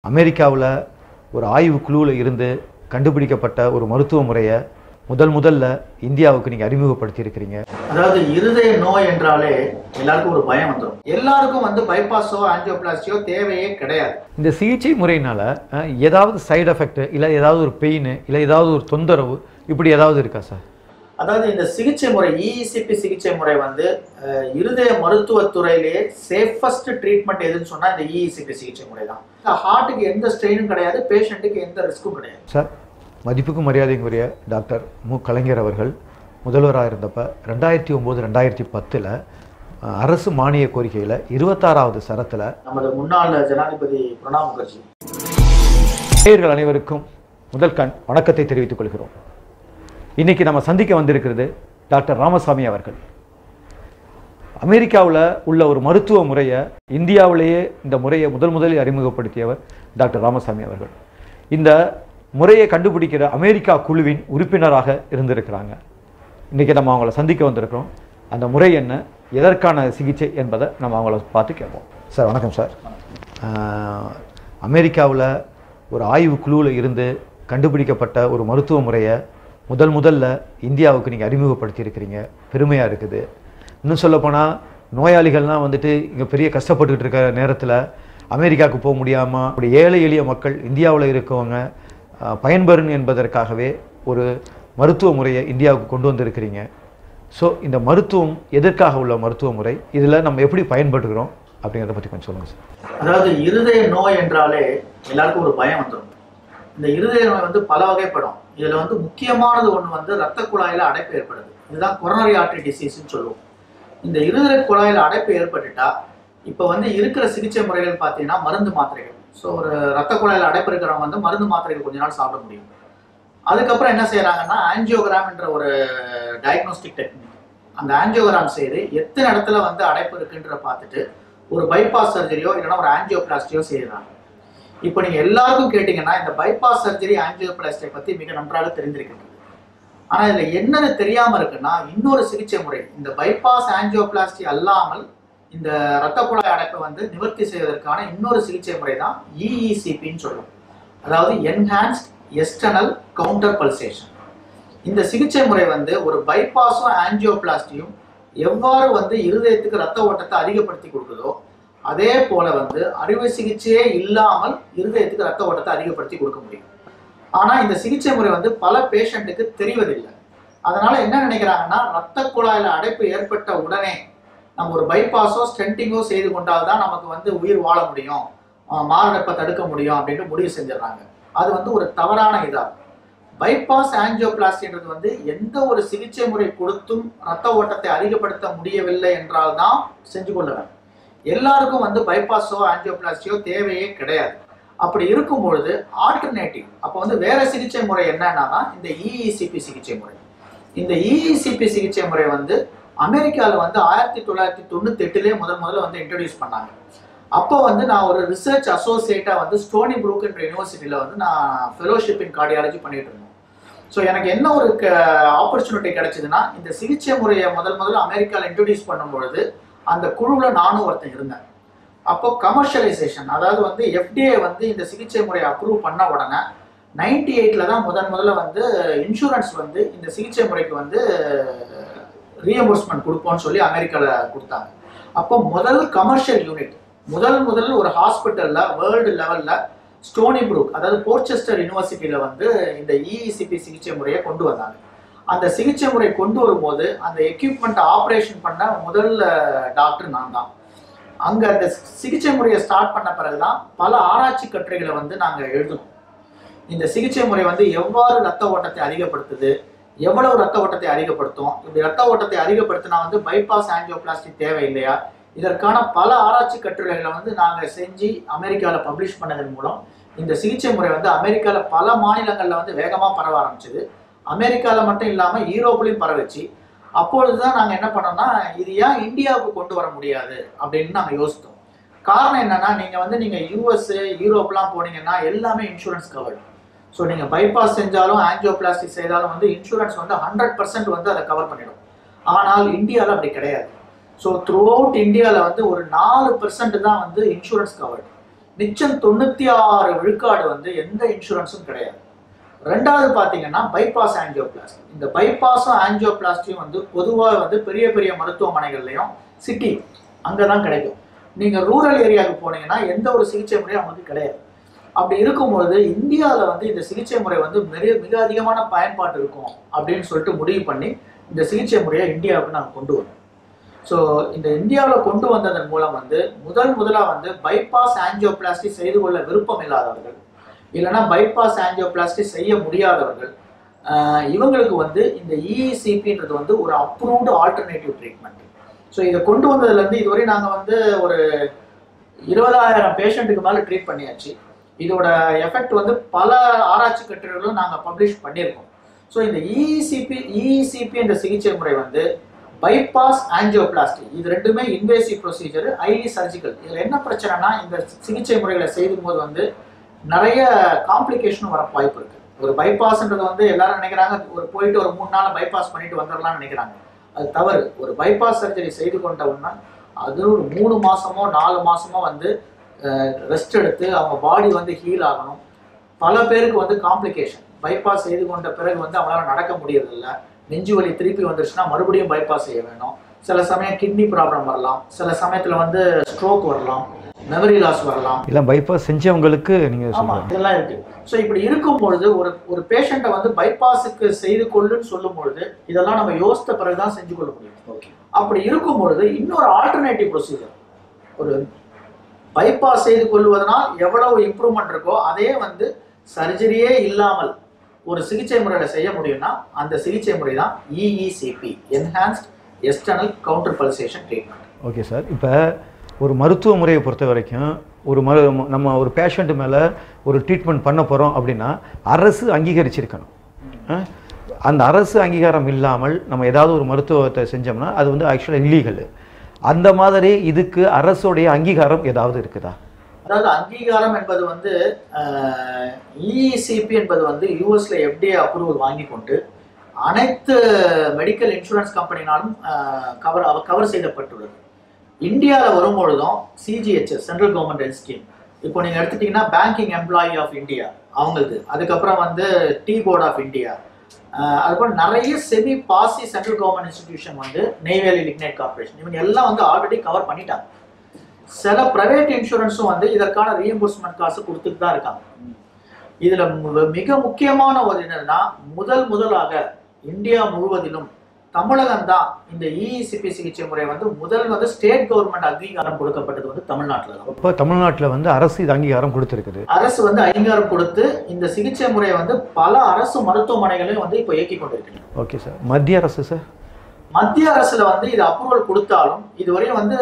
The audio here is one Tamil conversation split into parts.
அமெரிக்காவில் ஒரு ஆய்வு குழுவில் இருந்து கண்டுபிடிக்கப்பட்ட ஒரு மருத்துவ முறையை முதல் முதல்ல இந்தியாவுக்கு நீங்கள் அறிமுகப்படுத்தி இருக்கிறீங்க அதாவது இருதய நோய் என்றாலே எல்லாருக்கும் ஒரு பயம் வந்துடும் எல்லாருக்கும் வந்து பைபாஸோ ஆஞ்சியோபிளாஸ்டியோ தேவையே கிடையாது இந்த சிகிச்சை முறையினால் ஏதாவது சைடு எஃபெக்ட் இல்லை ஏதாவது ஒரு பெயின் இல்லை ஏதாவது ஒரு தொந்தரவு இப்படி ஏதாவது இருக்கா சார் அதாவது இந்த சிகிச்சை முறை இஇசிபி சிகிச்சை முறை வந்து அஹ், இருதய மருத்துவத்துறையிலேயே சேஃபஸ்ட் ட்ரீட்மெண்ட் எதுன்னு சொன்னா இந்த இஇசிபி சிகிச்சை முறை தான் ஹார்ட்டுக்கு எந்த ஸ்ட்ரெயினும் கிடையாது பேஷண்ட்டுக்கு எந்த ரிஸ்க்கும் கிடையாது சார் மதிப்புக்கும் மரியாதைக்குரிய டாக்டர் மு கலைஞர் அவர்கள் முதல்வராக இருந்தப்ப ரெண்டாயிரத்தி ஒம்பது ரெண்டாயிரத்தி பத்தில் அரசு மானிய கோரிக்கையில் இருபத்தாறாவது சரத்தில் நமது முன்னாள் ஜனாதிபதி பிரணாப் முகர்ஜி நேயர்கள் அனைவருக்கும் முதல் கண் வணக்கத்தை தெரிவித்துக் கொள்கிறோம் இன்னைக்கு நம்ம சந்திக்க வந்திருக்கிறது டாக்டர் ராமசாமி அவர்கள் அமெரிக்காவில் உள்ள ஒரு மருத்துவ முறையை இந்தியாவிலேயே இந்த முறையை முதல் முதலில் அறிமுகப்படுத்தியவர் டாக்டர் ராமசாமி அவர்கள் இந்த முறையை கண்டுபிடிக்கிற அமெரிக்கா குழுவின் உறுப்பினராக இருந்திருக்கிறாங்க இன்னைக்கு நம்ம அவங்கள சந்திக்க வந்திருக்கிறோம் அந்த முறை என்ன எதற்கான சிகிச்சை என்பதை நம்ம அவங்கள பார்த்து கேட்போம் சார் வணக்கம் சார் அமெரிக்காவில் ஒரு ஆய்வு குழுவில் இருந்து கண்டுபிடிக்கப்பட்ட ஒரு மருத்துவ முறையை முதல் முதல்ல இந்தியாவுக்கு நீங்கள் அறிமுகப்படுத்தி இருக்கிறீங்க பெருமையாக இருக்குது இன்னும் சொல்லப்போனால் நோயாளிகள்லாம் வந்துட்டு இங்கே பெரிய கஷ்டப்பட்டுக்கிட்டு இருக்கிற நேரத்தில் அமெரிக்காவுக்கு போக முடியாமல் அப்படி ஏழை எளிய மக்கள் இந்தியாவில் இருக்கவங்க அஹ், பயன்பெறும் என்பதற்காகவே ஒரு மருத்துவ முறையை இந்தியாவுக்கு கொண்டு வந்திருக்கிறீங்க ஸோ இந்த மருத்துவம் எதற்காக உள்ள மருத்துவ முறை இதில் நம்ம எப்படி பயன்படுகிறோம் அப்படிங்கிறத பற்றி கொஞ்சம் சொல்லுங்கள் சார் அதாவது இருதய நோய் என்றாலே எல்லாருக்கும் ஒரு பயம் வந்துடும் இந்த இருதய நோய் வந்து பல வகைப்படும் இதுல வந்து முக்கியமானது ஒண்ணு வந்து ரத்த குழாயில அடைப்பு ஏற்படுது இதுதான் கொரோனரி ஆர்டரி டிசீஸ்னு சொல்லுவோம் இந்த இருதய குழாயில அடைப்பு ஏற்பட்டுட்டா இப்போ வந்து இருக்கிற சிகிச்சை முறைகள் பார்த்தீங்கன்னா மருந்து மாத்திரைகள் ஸோ ஒரு ரத்த குழாயில அடைப்பு இருக்கிறவங்க வந்து மருந்து மாத்திரைகள் கொஞ்ச நாள் சாப்பிட முடியும் அதுக்கப்புறம் என்ன செய்யறாங்கன்னா ஆஞ்சியோகிராம் என்ற ஒரு டயக்னோஸ்டிக் டெக்னிக் அந்த ஆஞ்சியோகிராம் செய்து எத்தனை இடத்துல வந்து அடைப்பு இருக்குன்ற பார்த்துட்டு ஒரு பைபாஸ் சர்ஜரியோ இல்லைன்னா ஒரு ஆஞ்சியோபிளாஸ்டியோ செய்யறாங்க இப்போ நீங்க எல்லாருக்கும் கேட்டீங்கன்னா இந்த பைபாஸ் சர்ஜரி ஆஞ்சியோபிளாஸ்டியை பத்தி மிக நன்றாக தெரிந்திருக்கின்றது ஆனா இதுல என்னது தெரியாம இருக்குன்னா இன்னொரு சிகிச்சை முறை இந்த பைபாஸ் ஆஞ்சியோபிளாஸ்டி அல்லாமல் இந்த ரத்த குழாய் அடைப்பை வந்து நிவர்த்தி செய்வதற்கான இன்னொரு சிகிச்சை முறை தான் இஇசிபின்னு சொல்லுவோம் அதாவது என்ஹான்ஸ்ட் எஸ்டர்னல் கவுண்டர் பல்சேஷன் இந்த சிகிச்சை முறை வந்து ஒரு பைபாஸும் ஆஞ்சியோபிளாஸ்டியும் எவ்வாறு வந்து இருதயத்துக்கு ரத்த ஓட்டத்தை அதிகப்படுத்தி கொடுக்குதோ அதே போல வந்து அறுவை சிகிச்சையே இல்லாமல் இருதயத்துக்கு ரத்த ஓட்டத்தை அதிகப்படுத்தி கொடுக்க முடியும் ஆனா இந்த சிகிச்சை முறை வந்து பல பேஷண்ட்டுக்கு தெரிவதில்லை அதனால என்ன நினைக்கிறாங்கன்னா ரத்த குழாயில அடைப்பு ஏற்பட்ட உடனே நம்ம ஒரு பைபாஸோ ஸ்டென்டிங்கோ செய்து கொண்டால் தான் நமக்கு வந்து உயிர் வாழ முடியும் ஆஹ் மாரடைப்பை தடுக்க முடியும் அப்படின்ட்டு முடிவு செஞ்சிடறாங்க அது வந்து ஒரு தவறான இதாகும் பைபாஸ் ஆஞ்சியோபிளாஸ்டின்றது வந்து எந்த ஒரு சிகிச்சை முறை கொடுத்தும் ரத்த ஓட்டத்தை அதிகப்படுத்த முடியவில்லை என்றால் தான் செஞ்சு கொள்ள வேண்டும் எல்லாருக்கும் வந்து பைபாஸோ ஆஞ்சியோபிளாஸ்டியோ தேவையே கிடையாது அப்படி இருக்கும் பொழுது ஆல்டர்னேட்டிவ் அப்போ வந்து வேற சிகிச்சை முறை என்னன்னா தான் இந்த இஇசிபி சிகிச்சை முறை இந்த இஇசிபி சிகிச்சை முறை வந்து அமெரிக்காவில் வந்து ஆயிரத்தி தொள்ளாயிரத்தி தொண்ணூத்தி எட்டுலேயே முதல் முதல்ல வந்து இன்ட்ரடியூஸ் பண்ணாங்க அப்போ வந்து நான் ஒரு ரிசர்ச் அசோசியேட்டாக வந்து ஸ்டோனி ப்ரூக் என்ற யூனிவர்சிட்டியில் வந்து நான் ஃபெலோஷிப் இன் கார்டியாலஜி பண்ணிட்டு இருந்தேன் ஸோ எனக்கு என்ன ஒரு ஆப்பர்ச்சுனிட்டி கிடைச்சதுன்னா இந்த சிகிச்சை முறையை முதல் முதல்ல அமெரிக்காவில் இன்ட்ரடியூஸ் பண்ணும் பொழுது அந்த குழுவில் நானும் ஒருத்தன் இருந்தேன் அப்போ கமர்ஷியலைசேஷன் அதாவது வந்து எஃப்டிஏ வந்து இந்த சிகிச்சை முறையை அப்ரூவ் பண்ண உடனே நைன்டி எயிட்டில் தான் முதன் முதல்ல வந்து இன்சூரன்ஸ் வந்து இந்த சிகிச்சை முறைக்கு வந்து ரீஎம்பர்ஸ்மெண்ட் கொடுப்போம்னு சொல்லி அமெரிக்காவில் கொடுத்தாங்க அப்போ முதல் கமர்ஷியல் யூனிட் முதல் முதல் ஒரு ஹாஸ்பிட்டலில் வேர்ல்டு லெவலில் ஸ்டோனி ப்ரூக் அதாவது போர்ச்செஸ்டர் யூனிவர்சிட்டியில் வந்து இந்த இஇசிபி சிகிச்சை முறையை கொண்டு வந்தாங்க அந்த சிகிச்சை முறை கொண்டு வரும்போது அந்த எக்யூப்மெண்ட் ஆப்ரேஷன் பண்ண முதல் டாக்டர் நான் தான் அங்கே அந்த சிகிச்சை முறையை ஸ்டார்ட் பண்ண பிறகுதான் பல ஆராய்ச்சி கட்டுரைகளை வந்து நாங்கள் எழுதணும் இந்த சிகிச்சை முறை வந்து எவ்வாறு ரத்த ஓட்டத்தை அதிகப்படுத்துது எவ்வளவு ரத்த ஓட்டத்தை அதிகப்படுத்தும் இப்படி ரத்த ஓட்டத்தை அதிகப்படுத்தினா வந்து பைபாஸ் ஆஞ்சியோபிளாஸ்டி தேவையில்லையா இதற்கான பல ஆராய்ச்சி கட்டுரைகளை வந்து நாங்கள் செஞ்சு அமெரிக்காவில் பப்ளிஷ் பண்ணதன் மூலம் இந்த சிகிச்சை முறை வந்து அமெரிக்காவில் பல மாநிலங்களில் வந்து வேகமாக பரவ ஆரம்பிச்சது அமெரிக்காவில் மட்டும் இல்லாமல் யூரோப்லையும் பரவச்சு அப்பொழுது தான் நாங்கள் என்ன பண்ணோம்னா இது ஏன் இந்தியாவுக்கு கொண்டு வர முடியாது அப்படின்னு நாங்கள் யோசித்தோம் காரணம் என்னன்னா நீங்கள் வந்து நீங்கள் யூஎஸ் யூரோப்லாம் போனீங்கன்னா எல்லாமே இன்சூரன்ஸ் கவர்டு ஸோ நீங்கள் பைபாஸ் செஞ்சாலும் ஆஞ்சியோபிளாஸ்டி செய்தாலும் வந்து இன்சூரன்ஸ் வந்து ஹண்ட்ரட் பர்சன்ட் வந்து அதை கவர் பண்ணிடும் ஆனால் இந்தியாவில் அப்படி கிடையாது ஸோ த்ரூ அவுட் இந்தியாவில் வந்து ஒரு நாலு பெர்சன்ட் தான் வந்து இன்சூரன்ஸ் கவர்டு மிச்சம் தொண்ணூத்தி ஆறு விழுக்காடு வந்து எந்த இன்சூரன்ஸும் கிடையாது ரெண்டாவது பார்த்தீங்கன்னா பைபாஸ் ஆஞ்சியோபிளாஸ்டி இந்த பைபாஸும் ஆஞ்சியோபிளாஸ்டியும் வந்து பொதுவாக வந்து பெரிய பெரிய மருத்துவமனைகள்லையும் சிட்டி அங்கே தான் கிடைக்கும் நீங்கள் ரூரல் ஏரியாவுக்கு போனீங்கன்னா எந்த ஒரு சிகிச்சை முறையும் அவங்களுக்கு கிடையாது அப்படி இருக்கும்பொழுது இந்தியாவில் வந்து இந்த சிகிச்சை முறை வந்து மிக மிக அதிகமான பயன்பாடு இருக்கும் அப்படின்னு சொல்லிட்டு முடிவு பண்ணி இந்த சிகிச்சை முறையை இந்தியாவுக்கு நாங்கள் கொண்டு வரோம் ஸோ இந்த இந்தியாவில் கொண்டு வந்ததன் மூலம் வந்து முதல் முதலாக வந்து பைபாஸ் ஆஞ்சியோபிளாஸ்டி செய்து கொள்ள விருப்பம் இல்லாதவர்கள் இல்லைன்னா பைபாஸ் ஆஞ்சியோபிளாஸ்டி செய்ய முடியாதவர்கள் ஆஹ் இவங்களுக்கு வந்து இந்த இஇசிபின்றது வந்து ஒரு அப்ரூவ்டு ஆல்டர்னேட்டிவ் ட்ரீட்மெண்ட் ஸோ இதை கொண்டு வந்ததுலேருந்து இதுவரை நாங்கள் வந்து ஒரு இருபதாயிரம் பேஷண்ட்டுக்கு மேலே ட்ரீட் பண்ணியாச்சு இதோட எஃபெக்ட் வந்து பல ஆராய்ச்சி கட்டுரைகளும் நாங்கள் பப்ளிஷ் பண்ணியிருக்கோம் ஸோ இந்த இஇசிபி இஇசிபி என்ற சிகிச்சை முறை வந்து பைபாஸ் ஆஞ்சியோபிளாஸ்டி இது ரெண்டுமே இன்வேசிவ் ப்ரொசீஜர் ஐலி சர்ஜிக்கல் இதில் என்ன பிரச்சனைனா இந்த சிகிச்சை முறைகளை செய்யும் போது வந்து நிறைய காம்ப்ளிகேஷனும் வர வாய்ப்பு இருக்கு ஒரு பைபாஸ்ன்றது வந்து எல்லாரும் நினைக்கிறாங்க ஒரு போயிட்டு ஒரு மூணு நாள் பைபாஸ் பண்ணிட்டு வந்துடலாம்னு நினைக்கிறாங்க அது தவறு ஒரு பைபாஸ் சர்ஜரி செய்து கொண்ட உடனே அது ஒரு மூணு மாசமோ நாலு மாசமோ வந்து ரெஸ்ட் எடுத்து அவங்க பாடி வந்து ஹீல் ஆகணும் பல பேருக்கு வந்து காம்ப்ளிகேஷன் பைபாஸ் செய்து கொண்ட பிறகு வந்து அவங்களால நடக்க முடியறதில்ல நெஞ்சு வலி திருப்பி வந்துருச்சுன்னா மறுபடியும் பைபாஸ் செய்ய வேணும் சில சமயம் கிட்னி ப்ராப்ளம் வரலாம் சில சமயத்துல வந்து ஸ்ட்ரோக் வரலாம் மெமரி லாஸ் வரலாம் இல்லை பைபாஸ் செஞ்சவங்களுக்கு நீங்கள் ஆமா சொல்லுங்கள் இதெல்லாம் இருக்கு ஸோ இப்படி இருக்கும் பொழுது ஒரு ஒரு பேஷண்ட்டை வந்து பைபாஸுக்கு செய்து கொள்ளுன்னு சொல்லும் பொழுது இதெல்லாம் நம்ம யோசித்த பிறகுதான் செஞ்சு கொள்ள முடியும் ஓகே அப்படி இருக்கும் பொழுது இன்னொரு ஆல்டர்னேட்டிவ் ப்ரொசீஜர் ஒரு பைபாஸ் செய்து கொள்வதனால் எவ்வளவு இம்ப்ரூவ்மெண்ட் இருக்கோ அதே வந்து சர்ஜரியே இல்லாமல் ஒரு சிகிச்சை முறையில செய்ய முடியும்னா அந்த சிகிச்சை முறை தான் EECP enhanced external counter pulsation treatment okay sir இப்போ ஒரு மருத்துவ முறையை பொறுத்த வரைக்கும் ஒரு மரு நம்ம ஒரு பேஷண்ட் மேலே ஒரு ட்ரீட்மெண்ட் பண்ண போகிறோம் அப்படின்னா அரசு அங்கீகரிச்சிருக்கணும் அஹ், அந்த அரசு அங்கீகாரம் இல்லாமல் நம்ம ஏதாவது ஒரு மருத்துவத்தை செஞ்சோம்னா அது வந்து ஆக்சுவலாக இல்லீகல் அந்த மாதிரி இதுக்கு அரசுடைய அங்கீகாரம் ஏதாவது இருக்குதா அதாவது அங்கீகாரம் என்பது வந்து இஇசிபி என்பது வந்து யூஎஸ்ல எஃப்டிஏ அப்ரூவல் வாங்கி கொண்டு அனைத்து மெடிக்கல் இன்சூரன்ஸ் கம்பெனினாலும் கவர் கவர் செய்யப்பட்டுள்ளது இந்தியாவில் வரும்பொழுதும் CGHS central government health scheme இப்போ நீங்கள் எடுத்துட்டீங்கன்னா பேங்கிங் எம்ப்ளாயி ஆஃப் இந்தியா அவங்களுக்கு அதுக்கப்புறம் வந்து டீ போர்ட் ஆஃப் இந்தியா அதுக்கப்புறம் நிறைய செமி பாசி சென்ட்ரல் கவர்மெண்ட் இன்ஸ்டிடியூஷன் வந்து நெய்வேலி லிக்னைட் கார்பரேஷன் இவங்க எல்லாம் வந்து ஆல்ரெடி கவர் பண்ணிட்டாங்க சில பிரைவேட் இன்சூரன்ஸும் வந்து இதற்கான ரீஎம்பர்ஸ்மெண்ட் காசு கொடுத்துட்டு தான் இருக்காங்க இதுல மு- மிக முக்கியமான ஒரு என்னன்னா முதல் முதலாக இந்தியா முழுவதிலும் தமிழகம் தான் இந்த இஇசிபி சிகிச்சை முறை வந்து முதல் வந்து ஸ்டேட் கவர்மெண்ட் அங்கீகாரம் கொடுக்கப்பட்டது வந்து தமிழ்நாட்டில் தான் இப்போ தமிழ்நாட்டில் வந்து அரசு இது அங்கீகாரம் கொடுத்துருக்குது அரசு வந்து அங்கீகாரம் கொடுத்து இந்த சிகிச்சை முறையை வந்து பல அரசு மருத்துவமனைகளையும் வந்து இப்போ இயக்கி கொண்டிருக்கிறது ஓகே சார் மத்திய அரசு சார் மத்திய அரசுல வந்து இது அப்ரூவல் கொடுத்தாலும் இதுவரையும் வந்து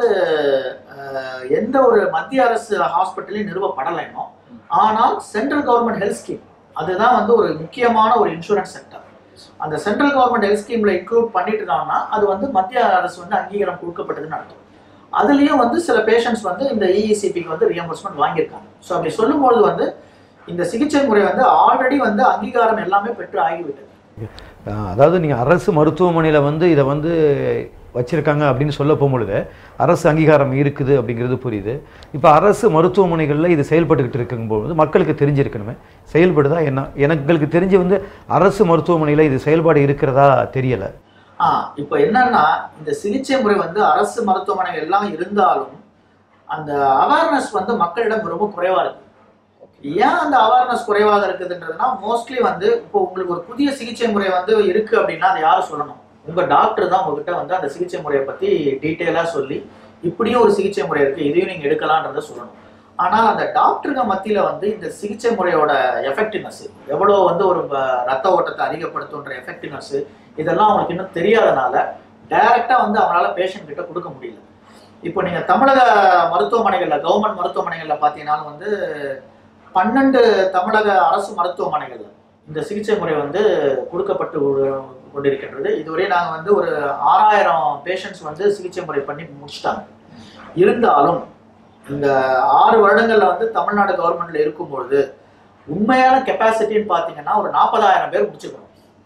அஹ், எந்த ஒரு மத்திய அரசு ஹாஸ்பிட்டலையும் நிறுவப்படலை இன்னும் ஆனால் சென்ட்ரல் கவர்மெண்ட் ஹெல்த் ஸ்கீம் அதுதான் வந்து ஒரு முக்கியமான ஒரு இன்சூரன்ஸ் செக்டர் அந்த சென்ட்ரல் கவர்மெண்ட் ஹெல்த் ஸ்கீம்ல இன்க்ளூட் பண்ணிட்டுதான்னா அது வந்து மத்திய அரசு வந்து அங்கீகாரம் கொடுக்கப்பட்டதுன்னு அர்த்தம் அதுலயும் வந்து சில பேஷண்ட்ஸ் வந்து இந்த இஇசிபிக்கு வந்து ரிஎம்பர்ஸ்மெண்ட் வாங்கியிருக்காங்க ஸோ அப்படி சொல்லும்போது வந்து இந்த சிகிச்சை முறை வந்து ஆல்ரெடி வந்து அங்கீகாரம் எல்லாமே பெற்று ஆகிவிட்டது அஹ், அதாவது நீங்கள் அரசு மருத்துவமனையில் வந்து இதை வந்து வச்சுருக்காங்க அப்படின்னு சொல்ல போகும்பொழுது அரசு அங்கீகாரம் இருக்குது அப்படிங்கிறது புரியுது இப்போ அரசு மருத்துவமனைகளில் இது செயல்பட்டுக்கிட்டு இருக்கும்போது மக்களுக்கு தெரிஞ்சிருக்கணுமே செயல்படுதா என்ன எனக்கு தெரிஞ்சு வந்து அரசு மருத்துவமனையில் இது செயல்பாடு இருக்கிறதா தெரியலை ஆ இப்போ என்னன்னா இந்த சிகிச்சை முறை வந்து அரசு மருத்துவமனைகள் எல்லாம் இருந்தாலும் அந்த அவேர்னஸ் வந்து மக்களிடம் ரொம்ப குறைவா இருக்கு ஏன் அந்த அவேர்னஸ் குறைவாக இருக்குதுன்றதுன்னா மோஸ்ட்லி வந்து இப்போ உங்களுக்கு ஒரு புதிய சிகிச்சை முறை வந்து இருக்கு அப்படின்னா அதை யாரும் சொல்லணும் உங்க டாக்டர் தான் உங்ககிட்ட வந்து அந்த சிகிச்சை முறையை பத்தி டீட்டெயிலா சொல்லி இப்படியும் ஒரு சிகிச்சை முறை இருக்கு இதையும் நீங்க எடுக்கலான்றதை சொல்லணும் ஆனால் அந்த டாக்டருங்க மத்தியில வந்து இந்த சிகிச்சை முறையோட எஃபெக்டிவ்னஸ் எவ்வளவு வந்து ஒரு அஹ், ரத்த ஓட்டத்தை அதிகப்படுத்துன்ற எஃபெக்டிவ்னஸ் இதெல்லாம் அவங்களுக்கு இன்னும் தெரியாதனால டைரக்டா வந்து அவங்களால பேஷண்ட் கிட்ட கொடுக்க முடியல இப்போ நீங்க தமிழக மருத்துவமனைகள்ல கவர்மெண்ட் மருத்துவமனைகள்ல பாத்தீங்கன்னாலும் வந்து பன்னெண்டு தமிழக அரசு மருத்துவமனைகள்ல இந்த சிகிச்சை முறை வந்து கொடுக்கப்பட்டு கொ- கொண்டிருக்கின்றது இதுவரை நாங்க வந்து ஒரு ஆறாயிரம் பேஷண்ட்ஸ் வந்து சிகிச்சை முறை பண்ணி முடிச்சிட்டாங்க இருந்தாலும் இந்த ஆறு வருடங்கள்ல வந்து தமிழ்நாடு கவர்மெண்ட்ல இருக்கும்பொழுது உண்மையான கெப்பாசிட்டின்னு பாத்தீங்கன்னா ஒரு நாற்பதாயிரம் பேர் முடிச்சிருக்கணும்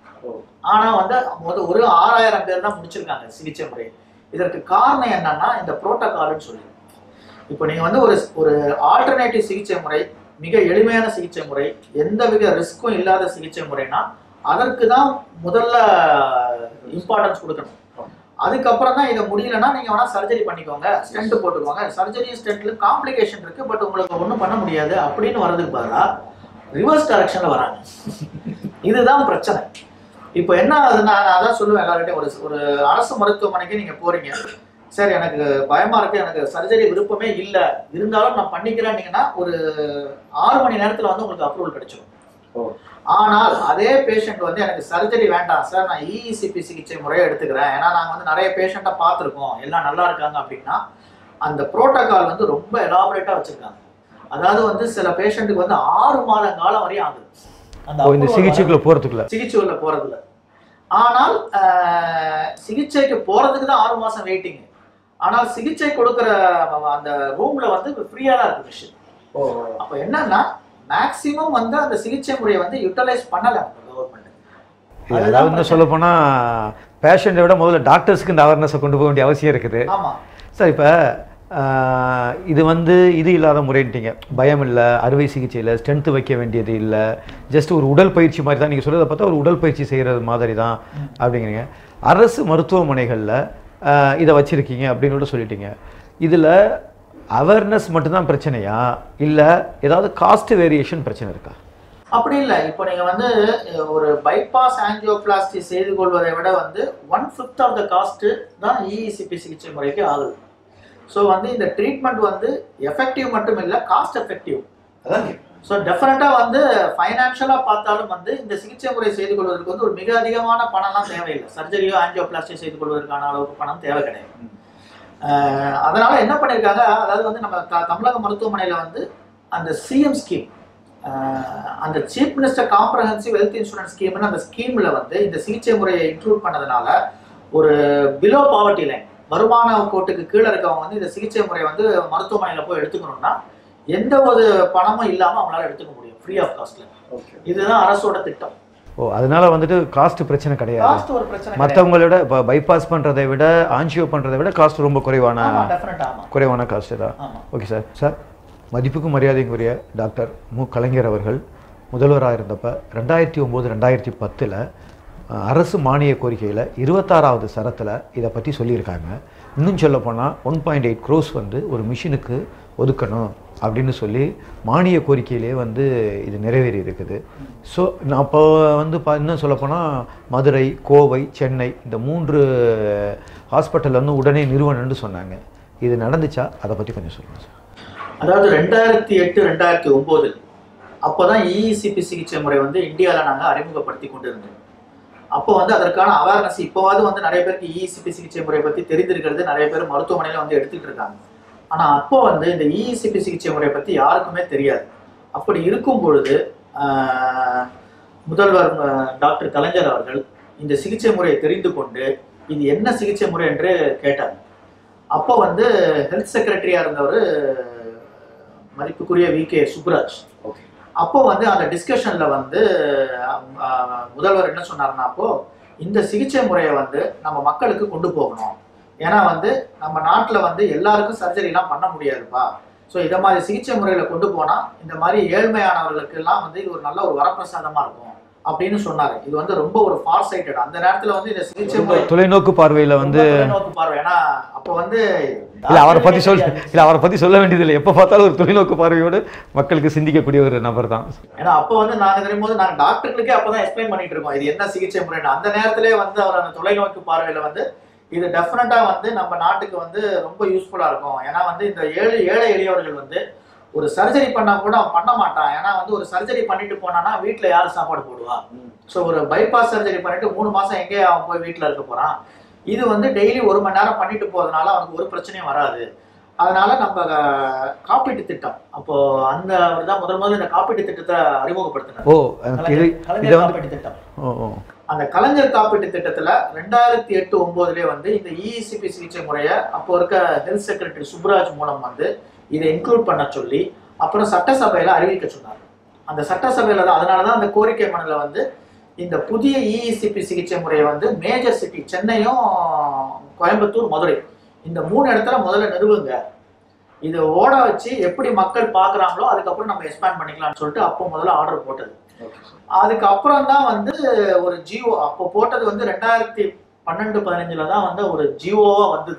ஆனா வந்து முத ஒரு ஆறாயிரம் பேர் தான் முடிச்சிருக்காங்க சிகிச்சை முறை இதற்கு காரணம் என்னன்னா இந்த புரோட்டோகால்னு சொல்லி இப்போ நீங்க வந்து ஒரு ஒரு ஆல்டர்னேட்டிவ் சிகிச்சை முறை மிக எளிமையான சிகிச்சை முறை எந்தவித ரிஸ்க்கும் இல்லாத சிகிச்சை முறைனா அதற்கு தான் முதல்ல இம்பார்ட்டன்ஸ் கொடுக்கணும் அதுக்கப்புறம் தான் இதை முடியலன்னா நீங்க வேணா சர்ஜரி பண்ணிக்கோங்க ஸ்டென்ட் போட்டுக்கோங்க சர்ஜரி ஸ்டென்ட்ல காம்ப்ளிகேஷன் இருக்கு பட் உங்களுக்கு ஒன்றும் பண்ண முடியாது அப்படின்னு வர்றதுக்கு பதிலா ரிவர்ஸ் டைரக்ஷன்ல வராங்க இதுதான் பிரச்சனை இப்போ என்ன ஆகுதுன்னா நான் அதான் சொல்லுவேன் எல்லார்கிட்டையும் ஒரு ஒரு அரசு மருத்துவமனைக்கு நீங்க போறீங்க சரி எனக்கு பயமா இருக்கு எனக்கு சர்ஜரி விருப்பமே இல்லை இருந்தாலும் நான் பண்ணிக்கிறேன்னீங்கன்னா ஒரு ஆறு மணி நேரத்துல வந்து உங்களுக்கு அப்ரூவல் கிடைச்சிடும் ஓ. ஆனால் அதே பேஷண்ட் வந்து எனக்கு சர்ஜரி வேண்டாம் சார் நான் இஇசிபி சிகிச்சை முறையை எடுத்துக்கிறேன் ஏன்னா நாங்கள் வந்து நிறைய பேஷண்ட்டை பார்த்துருக்கோம் எல்லாம் நல்லா இருக்காங்க அப்படின்னா அந்த புரோட்டோகால் வந்து ரொம்ப எலாபரேட்டாக வச்சிருக்காங்க அதாவது வந்து சில பேஷண்ட்டுக்கு வந்து ஆறு மாத காலம் வரையும் ஆகுது அந்த ஓ, இந்த approval சிகிச்சைக்குள்ள போறதுக்குள்ள சிகிச்சை உள்ள போறதுல ஆனால் ஆஹ், சிகிச்சைக்கு போறதுக்கு தான் ஆறு மாசம் வெயிட்டிங் ஆனால் சிகிச்சை கொடுக்குற அந்த ரூம்ல வந்து ஃப்ரீயா தான் இருக்கு மிஷின் ஓ அப்போ என்னன்னா மேக்சிமம் வந்து அந்த சிகிச்சை முறையை வந்து யூட்டிலைஸ் பண்ணல கவர்மெண்ட் அதாவது இன்னும் சொல்ல போனா பேஷண்ட்டை விட முதல்ல டாக்டர்ஸ்க்கு இந்த அவேர்னஸை கொண்டு போக வேண்டிய அவசியம் இருக்குது ஆமா சார் இப்போ இது வந்து இது இல்லாத முறைன்ட்டீங்க பயம் இல்லை அறுவை சிகிச்சை இல்லை ஸ்ட்ரென்த்து வைக்க வேண்டியது இல்லை ஜஸ்ட் ஒரு உடல் பயிற்சி மாதிரி தான் நீங்கள் சொல்கிறத பார்த்தா ஒரு உடல் பயிற்சி செய்கிறது மாதிரி தான் அப்படிங்கிறீங்க அரசு மருத்துவமனைகளில் இதை வச்சுருக்கீங்க அப்படின்னு கூட சொல்லிட்டீங்க இதில் அவேர்னஸ் மட்டும்தான் பிரச்சனையா இல்லை ஏதாவது காஸ்ட் வேரியேஷன் பிரச்சனை இருக்கா அப்படி இல்லை இப்போ நீங்க வந்து அஹ், ஒரு பைபாஸ் ஆஞ்சியோபிளாஸ்டி செய்து கொள்வதை விட வந்து one fifth of the cost தான் இஇசிபி சிகிச்சை முறைக்கு ஆகுது ஸோ வந்து இந்த ட்ரீட்மெண்ட் வந்து எஃபெக்டிவ் மட்டும் இல்லை காஸ்ட் எஃபெக்டிவ் அதான் ஸோ டெஃபினட்டாக வந்து ஃபைனான்ஷியலாக பார்த்தாலும் வந்து இந்த சிகிச்சை முறை செய்து கொள்வதற்கு வந்து ஒரு மிக அதிகமான பணம்லாம் தேவையில்லை சர்ஜரியோ ஆஞ்சியோபிளாஸ்டி செய்து கொள்வதற்கான அளவுக்கு பணம் தேவை கிடையாது அஹ் அதனால என்ன பண்ணியிருக்காங்க அதாவது வந்து நம்ம த- தமிழக மருத்துவமனையில் வந்து அந்த சிஎம் ஸ்கீம் அந்த chief minister comprehensive health insurance ஸ்கீம்னு அந்த ஸ்கீம்ல வந்து இந்த சிகிச்சை முறையை இன்க்ளூட் பண்ணதுனால ஒரு பிலோ பாவர்ட்டி லைன் வருமான கோட்டுக்கு கீழே இருக்கவங்க வந்து இந்த சிகிச்சை முறையை வந்து மருத்துவமனையில் போய் எடுத்துக்கணும்னா எந்த ஒரு பணமும் இல்லாமல் அவங்களால எடுத்துக்க முடியும் ஃப்ரீ ஆஃப் காஸ்ட்ல ஓகே இதுதான் அரசோட திட்டம் ஓ அதனால வந்துட்டு காஸ்ட் பிரச்சனை கிடையாது காஸ்ட் ஒரு பிரச்சனை கிடையாது. மற்றவங்கள விட இப்போ பைபாஸ் பண்ணுறதை விட ஆன்ஜியோ பண்ணுறதை விட காஸ்ட் ரொம்ப குறைவான ஆமா டெஃபினட்டா ஆமா குறைவான காஸ்ட் தான் ஆமா ஓகே சார் சார் மதிப்புக்கும் மரியாதைக்குரிய டாக்டர் மு கலைஞர் அவர்கள் முதல்வராக இருந்தப்ப ரெண்டாயிரத்தி ஒம்பது ரெண்டாயிரத்தி பத்தில் அரசு மானிய கோரிக்கையில் இருபத்தாறாவது சரத்தில் இதை பற்றி சொல்லியிருக்காங்க இன்னும் சொல்லப்போனால் ஒன் பாயிண்ட் எயிட் க்ரோஸ் வந்து ஒரு மிஷினுக்கு ஒதுக்கணும் அப்படின்னு சொல்லி மானிய கோரிக்கையிலே வந்து இது நிறைவேறி இருக்குது ஸோ நான் அப்போ வந்து பா இன்னும் சொல்லப்போனால் மதுரை கோவை சென்னை இந்த மூன்று ஹாஸ்பிட்டல் வந்து உடனே நிறுவனம்னு சொன்னாங்க இது நடந்துச்சா அதை பற்றி கொஞ்சம் சொல்லுங்கள் சார் அதாவது ரெண்டாயிரத்தி எட்டு ரெண்டாயிரத்தி ஒம்போதில் அப்போதான் இஇசிபி சிகிச்சை முறை வந்து இந்தியாவில் நாங்கள் அறிமுகப்படுத்தி கொண்டு இருந்தோம் அப்போ வந்து அதற்கான அவேர்னஸ் இப்போவாவது வந்து நிறைய பேருக்கு இஇசிபி சிகிச்சை முறை பற்றி தெரிந்திருக்கிறது நிறைய பேர் மருத்துவமனையில் வந்து எடுத்துக்கிட்டு இருக்காங்க ஆனால் அப்போ வந்து இந்த இஇசிபி சிகிச்சை முறை பற்றி யாருக்குமே தெரியாது அப்படி இருக்கும் பொழுது ஆஹ், முதல்வர் ஆஹ், டாக்டர் கலைஞர் அவர்கள் இந்த சிகிச்சை முறையை தெரிந்து கொண்டு இது என்ன சிகிச்சை முறை என்று கேட்டார் அப்போ வந்து ஹெல்த் செக்ரட்டரியா இருந்தவர் மதிப்புக்குரிய வி கே சுப்ராஜ் ஓகே அப்போ வந்து அந்த டிஸ்கஷன்ல வந்து அஹ், முதல்வர் என்ன சொன்னாருன்னா அப்போ இந்த சிகிச்சை முறையை வந்து நம்ம மக்களுக்கு கொண்டு போகணும் ஏன்னா வந்து நம்ம நாட்டில் வந்து எல்லாருக்கும் சர்ஜரிலாம் பண்ண முடியாதுப்பா ஸோ இதை மாதிரி சிகிச்சை முறையில் கொண்டு போனால் இந்த மாதிரி ஏழ்மையானவர்களுக்கு எல்லாம் வந்து இது ஒரு நல்ல ஒரு வரப்பிரசாதமாக இருக்கும் அப்படின்னு சொன்னாரு இது வந்து ரொம்ப ஒரு ஃபார் சைட்டட் அந்த நேரத்தில் வந்து இந்த சிகிச்சை முறை தொலைநோக்கு பார்வையில் வந்து ரொம்ப தொலைநோக்கு பார்வை ஏன்னா அப்போ வந்து இல்லை அவரை பற்றி சொல்ல இல்லை அவரை பற்றி சொல்ல வேண்டியதில்லை எப்போ பார்த்தாலும் ஒரு தொலைநோக்கு பார்வையோடு மக்களுக்கு சிந்திக்கக்கூடிய ஒரு நபர் தான் ஏன்னா அப்போ வந்து நாங்க தெரியும் போது நாங்க டாக்டர்களுக்கே அப்பதான் எக்ஸ்பிளைன் பண்ணிட்டு இருக்கோம் இது என்ன சிகிச்சை முறைன்னு அந்த நேரத்திலே வந்து அவர் அந்த தொலைநோக்கு பார்வையில வந்து இது டெஃபினட்டா வந்து நம்ம நாட்டுக்கு வந்து ரொம்ப யூஸ்ஃபுல்லா இருக்கும் ஏன்னா வந்து இந்த ஏழை ஏழை எளியவர்கள் வந்து ஒரு சர்ஜரி பண்ணா கூட அவன் பண்ண மாட்டான் ஏன்னா வந்து ஒரு சர்ஜரி பண்ணிட்டு போனானா வீட்டுல யாரு சாப்பாடு போடுவா ஸோ ஒரு பைபாஸ் சர்ஜரி பண்ணிட்டு மூணு மாசம் எங்கே அவன் போய் வீட்டில் இருக்க போறான் இது வந்து டெய்லி ஒரு மணி நேரம் பண்ணிட்டு போறதுனால அவனுக்கு ஒரு பிரச்சனையும் வராது அதனால நம்ம அஹ், காப்பீட்டு திட்டம் அப்போ அந்த அவர் தான் முதல் முதல்ல இந்த காப்பீட்டு திட்டத்தை அறிமுகப்படுத்தினார் ஓ எனக்கு இது கலைஞர் கலைஞர் இதை வந்து காப்பீட்டு திட்டம் ஓ ஓ அந்த கலைஞர் காப்பீட்டு திட்டத்துல ரெண்டாயிரத்தி எட்டு ஒன்பதுலேயே வந்து இந்த இஇசிபி சிகிச்சை முறையை அப்போ இருக்க ஹெல்த் செக்ரட்டரி சுப்ராஜ் மூலம் வந்து இதை இன்க்ளூட் பண்ண சொல்லி அப்புறம் சட்டசபையில அறிவிக்க சொன்னார் அந்த சட்டசபையில தான் அதனால தான் அந்த கோரிக்கை மனுல வந்து இந்த புதிய இஇசிபி சிகிச்சை முறையை வந்து மேஜர் சிட்டி சென்னையும் கோயம்புத்தூர் மதுரை இந்த மூணு இடத்துல முதல்ல நிறுவுங்க இது ஓட வச்சு எப்படி மக்கள் பார்க்குறாங்களோ அதுக்கப்புறம் நம்ம எக்ஸ்பேண்ட் பண்ணிக்கலாம்னு சொல்லிட்டு அப்போ முதல்ல ஆர்டர் போட்டது அதுக்கப்புறம் தான் வந்து ஒரு ஜியோ அப்போ போட்டது வந்து ரெண்டாயிரத்தி பன்னெண்டு பதினஞ்சுல தான் வந்து ஒரு ஜியோவா வந்தது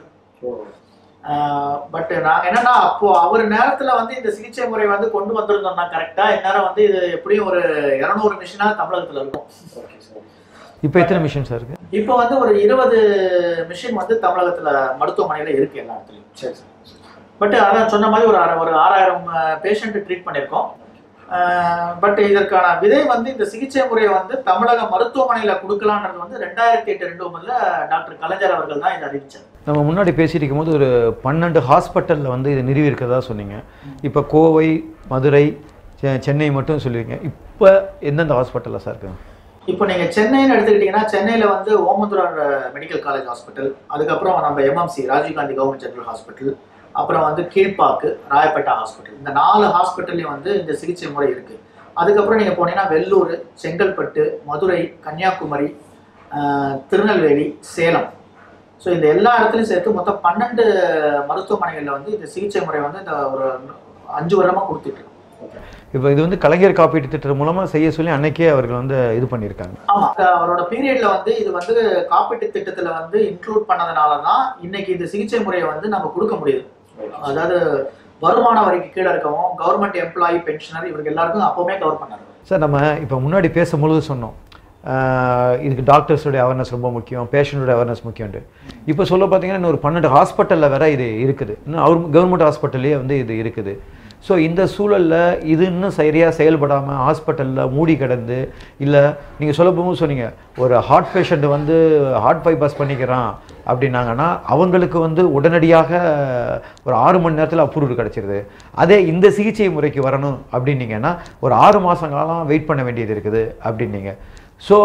பட் நாங்க என்னன்னா அப்போ அவர் நேரத்துல வந்து இந்த சிகிச்சை முறை வந்து கொண்டு வந்திருந்தோம்னா கரெக்டா இந்நேரம் வந்து இது எப்படியும் ஒரு இருநூறு மிஷினா தமிழகத்துல இருக்கும் இப்போ எத்தனை மிஷின் சார் இருக்கு இப்போ வந்து ஒரு இருபது மிஷின் வந்து தமிழகத்துல மருத்துவமனையில இருக்கு எல்லா இடத்துலயும் சரி பட் அதான் சொன்ன மாதிரி ஒரு அரை- ஒரு ஆறாயிரம் பேஷண்ட் ட்ரீட் பண்ணியிருக்கோம் பட் இதற்கான விதை வந்து இந்த சிகிச்சை முறையை வந்து தமிழக மருத்துவமனையில கொடுக்கலான்றது வந்து ரெண்டாயிரத்தி எட்டு ரெண்டு ஒன்பதுல டாக்டர் கலைஞர் அவர்கள் தான் இதை அறிவிச்சார் நம்ம முன்னாடி பேசிட்டு இருக்கும்போது ஒரு பன்னெண்டு ஹாஸ்பிட்டலில் வந்து இது நிறுவி இருக்கிறதா சொன்னீங்க இப்போ கோவை மதுரை செ- சென்னை மட்டும் சொல்லுவீங்க இப்போ எந்தெந்த ஹாஸ்பிட்டலில் சார் இருக்கு இப்போ நீங்க சென்னைன்னு எடுத்துக்கிட்டீங்கன்னா சென்னையில வந்து ஓமந்துரார் மெடிக்கல் காலேஜ் ஹாஸ்பிட்டல் அதுக்கப்புறம் நம்ம MMC Rajiv Gandhi government general hospital அப்புறம் வந்து கீழ்ப்பாக்கு ராயப்பேட்டா ஹாஸ்பிட்டல் இந்த நாலு ஹாஸ்பிட்டல்லையும் வந்து இந்த சிகிச்சை முறை இருக்கு அதுக்கப்புறம் நீங்க போனீங்கன்னா வெள்ளூர் செங்கல்பட்டு மதுரை கன்னியாகுமரி ஆஹ், திருநெல்வேலி சேலம் ஸோ இந்த எல்லா இடத்துலையும் சேர்த்து மொத்தம் பன்னெண்டு மருத்துவமனைகளில் வந்து இந்த சிகிச்சை முறை வந்து இந்த ஒரு அஞ்சு வருடமா கொடுத்துட்டு இருக்கு. இப்போ இது வந்து கலைஞர் காப்பீட்டு திட்டம் மூலமாக செய்ய சொல்லி அன்னைக்கே அவர்கள் வந்து இது பண்ணியிருக்காங்க ஆமா அந்த அவரோட பீரியட்ல வந்து இது வந்து காப்பீட்டு திட்டத்துல வந்து இன்க்ளூட் பண்ணதுனால தான் இன்னைக்கு இந்த சிகிச்சை முறையை வந்து நம்ம கொடுக்க முடியுது அதாவது வருமான வரிக்கு கீழே இருக்கவும் கவர்மெண்ட் எம்ப்ளாயி பென்ஷனர் இவருக்கு எல்லாருக்கும் அப்பவுமே கவர் பண்ணாரு சார் நம்ம இப்போ முன்னாடி பேசும்பொழுது சொன்னோம் ஆஹ் இதுக்கு டாக்டர்ஸோடைய அவேர்னஸ் ரொம்ப முக்கியம் பேஷண்ட்டோட அவேர்னஸ் முக்கியம்ட்டு இப்போ சொல்ல பார்த்தீங்கன்னா இன்னும் ஒரு பன்னெண்டு ஹாஸ்பிட்டலில் வேற இது இருக்குது இன்னும் அவர் கவர்மெண்ட் ஹாஸ்பிட்டல்லையே வந்து இது இருக்குது ஸோ இந்த சூழலில் இது இன்னும் சரியாக செயல்படாமல் ஹாஸ்பிட்டலில் மூடி கிடந்து இல்லை நீங்கள் சொல்ல போகும்போது சொன்னீங்க ஒரு ஹார்ட் பேஷண்ட் வந்து ஹார்ட் பைபாஸ் பண்ணிக்கிறான் அப்படின்னாங்கன்னா அவங்களுக்கு வந்து உடனடியாக ஒரு ஆறு மணி நேரத்தில் அப்ரூவல் கிடச்சிருது அதே இந்த சிகிச்சை முறைக்கு வரணும் அப்படின்னீங்கன்னா ஒரு ஆறு மாதம் காலம் வெயிட் பண்ண வேண்டியது இருக்குது அப்படின்னீங்க ஸோ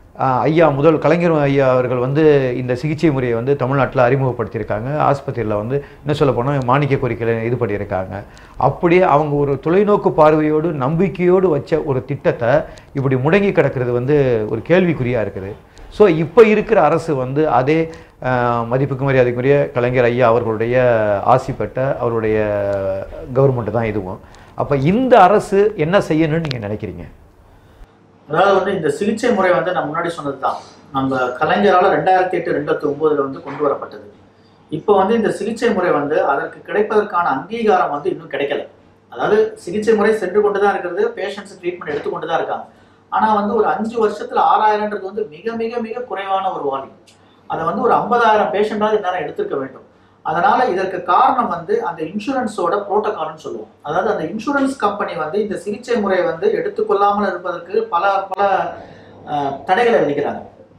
ஐயா முதல் கலைஞர் ஐயா அவர்கள் வந்து இந்த சிகிச்சை முறையை வந்து தமிழ்நாட்டில் அறிமுகப்படுத்தியிருக்காங்க ஆஸ்பத்திரியில் வந்து என்ன சொல்ல போனால் மாணிக்க கோரிக்கையில் இது பண்ணியிருக்காங்க அப்படியே அவங்க ஒரு தொலைநோக்கு பார்வையோடு நம்பிக்கையோடு வச்ச ஒரு திட்டத்தை இப்படி முடங்கி கிடக்கிறது வந்து ஒரு கேள்விக்குறியாக இருக்குது ஸோ இப்போ இருக்கிற அரசு வந்து அதே ஆஹ், மதிப்புக்கு மரியாதைக்குரிய கலைஞர் ஐயா அவர்களுடைய ஆசி பெற்ற அவருடைய கவர்மெண்ட் தான் இதுவும் அப்போ இந்த அரசு என்ன செய்யணும்னு நீங்கள் நினைக்கிறீங்க அதாவது வந்து இந்த சிகிச்சை முறை வந்து நான் முன்னாடி சொன்னதுதான் நம்ம கலைஞரால ரெண்டாயிரத்தி எட்டு ரெண்டாயிரத்தி ஒன்பதுல வந்து கொண்டு வரப்பட்டது இப்போ வந்து இந்த சிகிச்சை முறை வந்து அதற்கு கிடைப்பதற்கான அங்கீகாரம் வந்து இன்னும் கிடைக்கல அதாவது சிகிச்சை முறை சென்று கொண்டு தான் இருக்கிறது பேஷண்ட்ஸ் ட்ரீட்மெண்ட் எடுத்துக்கொண்டு தான் இருக்காங்க ஆனா வந்து ஒரு அஞ்சு வருஷத்துல ஆறாயிரம்ன்றது வந்து மிக மிக மிக குறைவான ஒரு வால்யூம் அதை வந்து ஒரு ஐம்பதாயிரம் பேஷண்டாவது இந்நேரம் எடுத்திருக்க வேண்டும் அதனால இதற்கு காரணம் வந்து அந்த இன்சூரன்ஸோட புரோட்டோகால்னு சொல்லுவோம் அதாவது அந்த இன்சூரன்ஸ் கம்பெனி வந்து இந்த சிகிச்சை முறையை வந்து எடுத்துக்கொள்ளாமல் இருப்பதற்கு பல பல அஹ், தடைகளை விதிக்கிறாங்க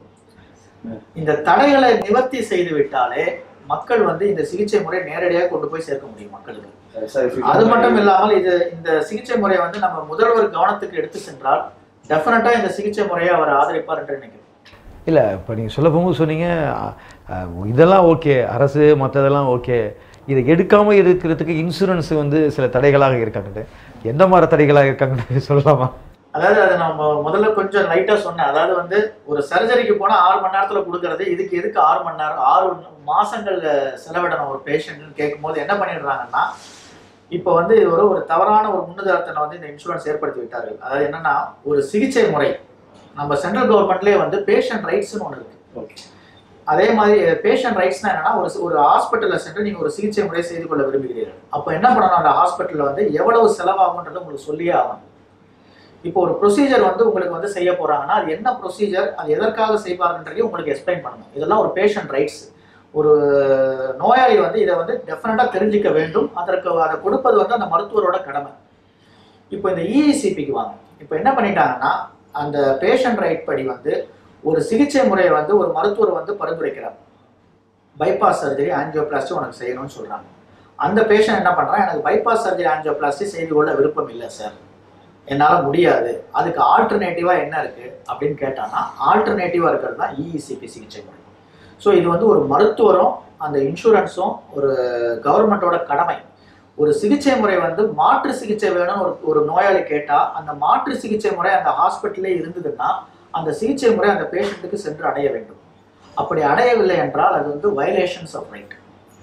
இந்த தடைகளை நிவர்த்தி செய்து விட்டாலே மக்கள் வந்து இந்த சிகிச்சை முறை நேரடியாக கொண்டு போய் சேர்க்க முடியும் மக்களுக்கு அது மட்டும் இல்லாமல் இது இந்த சிகிச்சை முறையை வந்து நம்ம முதல்வர் கவனத்துக்கு எடுத்து சென்றால் டெஃபினட்டா இந்த சிகிச்சை முறையை அவர் ஆதரிப்பார் என்று நினைக்கிறேன் இல்லை இப்போ நீங்கள் சொல்ல போகும்போது சொன்னீங்க அ, அ, இதெல்லாம் ஓகே அரசு மற்றதெல்லாம் ஓகே இதை எடுக்காமல் இருக்கிறதுக்கு இன்சூரன்ஸ் வந்து சில தடைகளாக இருக்காங்க எந்த மாதிரி தடைகளாக இருக்காங்கன்னு சொல்லலாமா அதாவது அதை நம்ம முதல்ல கொஞ்சம் லைட்டா சொன்னேன் அதாவது வந்து ஒரு சர்ஜரிக்கு போனா ஆறு மணி நேரத்துல கொடுக்கறது இதுக்கு எதுக்கு ஆறு மணி நேரம் ஆறு மாசங்கள் செலவிடணும் ஒரு பேஷண்ட்னு கேட்கும்போது என்ன பண்ணிடுறாங்கன்னா இப்போ வந்து இது ஒரு ஒரு தவறான ஒரு முன்னுதாரணத்தை வந்து இந்த இன்சூரன்ஸ் ஏற்படுத்தி விட்டார்கள் அதாவது என்னன்னா ஒரு சிகிச்சை முறை நம்ம சென்ட்ரல் கவர்மெண்ட்லேயே வந்து பேஷண்ட் ரைட்ஸ்னு ஒன்று இருக்கு அதே மாதிரி பேஷண்ட் ரைட்ஸ்னா என்னன்னா ஒரு ஒரு ஹாஸ்பிட்டலில் சென்று நீங்க ஒரு சிகிச்சை முறை செய்து கொள்ள விரும்புகிறீர்கள் அப்போ என்ன பண்ணணும் அந்த ஹாஸ்பிட்டலில் வந்து எவ்வளவு செலவாகும்ன்றதை உங்களுக்கு சொல்லியே ஆகணும் இப்போ ஒரு ப்ரொசீஜர் வந்து உங்களுக்கு வந்து செய்ய போறாங்கன்னா அது என்ன ப்ரொசீஜர் அது எதற்காக செய்வார்ன்றதையும் உங்களுக்கு எக்ஸ்பிளைன் பண்ணணும் இதெல்லாம் ஒரு பேஷண்ட் ரைட்ஸ் ஒரு நோயாளி வந்து இதை வந்து டெஃபினட்டாக தெரிஞ்சுக்க வேண்டும் அதற்கு அதை கொடுப்பது வந்து அந்த மருத்துவரோட கடமை இப்போ இந்த இஇசிபிக்கு வாங்க இப்போ என்ன பண்ணிட்டாங்கன்னா அந்த பேஷண்ட் ரைட் படி வந்து ஒரு சிகிச்சை முறையை வந்து ஒரு மருத்துவர் வந்து பரிந்துரைக்கிறார் பைபாஸ் சர்ஜரி ஆஞ்சியோபிளாஸ்டி உனக்கு செய்யணும்னு சொல்றாங்க அந்த பேஷண்ட் என்ன பண்றான் எனக்கு பைபாஸ் சர்ஜரி ஆஞ்சியோபிளாஸ்டி செய்து கொள்ள விருப்பம் இல்லை சார் என்னால் முடியாது அதுக்கு ஆல்டர்னேட்டிவா என்ன இருக்கு அப்படின்னு கேட்டான்னா ஆல்டர்னேட்டிவா இருக்கிறது தான் இஇசிபி சிகிச்சை முறை ஸோ இது வந்து ஒரு மருத்துவரும் அந்த இன்சூரன்ஸும் ஒரு கவர்மெண்ட்டோட கடமை ஒரு சிகிச்சை முறை வந்து மாற்று சிகிச்சை வேணும்னு ஒரு ஒரு நோயாளி கேட்டா அந்த மாற்று சிகிச்சை முறை அந்த ஹாஸ்பிட்டலே இருந்ததுன்னா அந்த சிகிச்சை முறை அந்த பேஷண்ட்டுக்கு சென்று அடைய வேண்டும் அப்படி அடையவில்லை என்றால் அது வந்து வயலேஷன்ஸ் ஆஃப் ரைட்